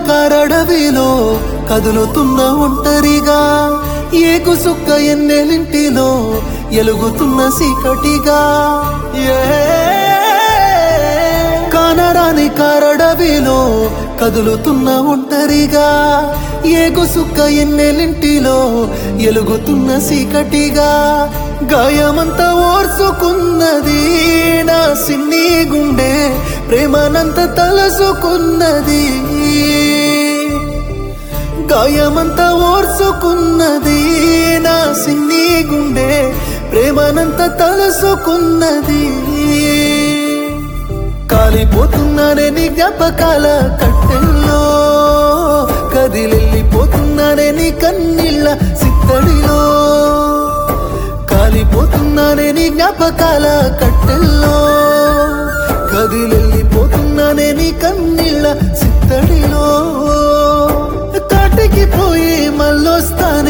కారడవిలో కదులుతున్న ఒంటరిగా ఏకు సుక్క ఎన్నెలింటిలో ఎలుగుతున్న సీకటిగా ఏ కానరాని కారడవిలో కదులుతున్న ఒంటరిగా ఏగు సుక్క ఎన్నెలింటిలో ఎలుగుతున్న సీకటిగా గాయమంతా ఓర్చుకున్నది నా సిన్ని గుండె ప్రేమనంత తలసుకున్నది గాయమంతా ఓర్చుకున్నది నా సిన్ని గుండె ప్రేమనంత తలసుకున్నది కాలిపోతున్నానే నీ జ్ఞాపకాల కట్టెల్లో కదిలెళ్ళిపోతున్నానే నీ కన్నీళ్ళ సిత్తడిలో కాలిపోతున్నానే నీ జ్ఞాపకాల కట్టెల్లో కదిలెళ్ళిపోతున్నానే నీ కన్నీళ్ళ సిత్తడిలో కాటికి పోయి మళ్ళొస్తానే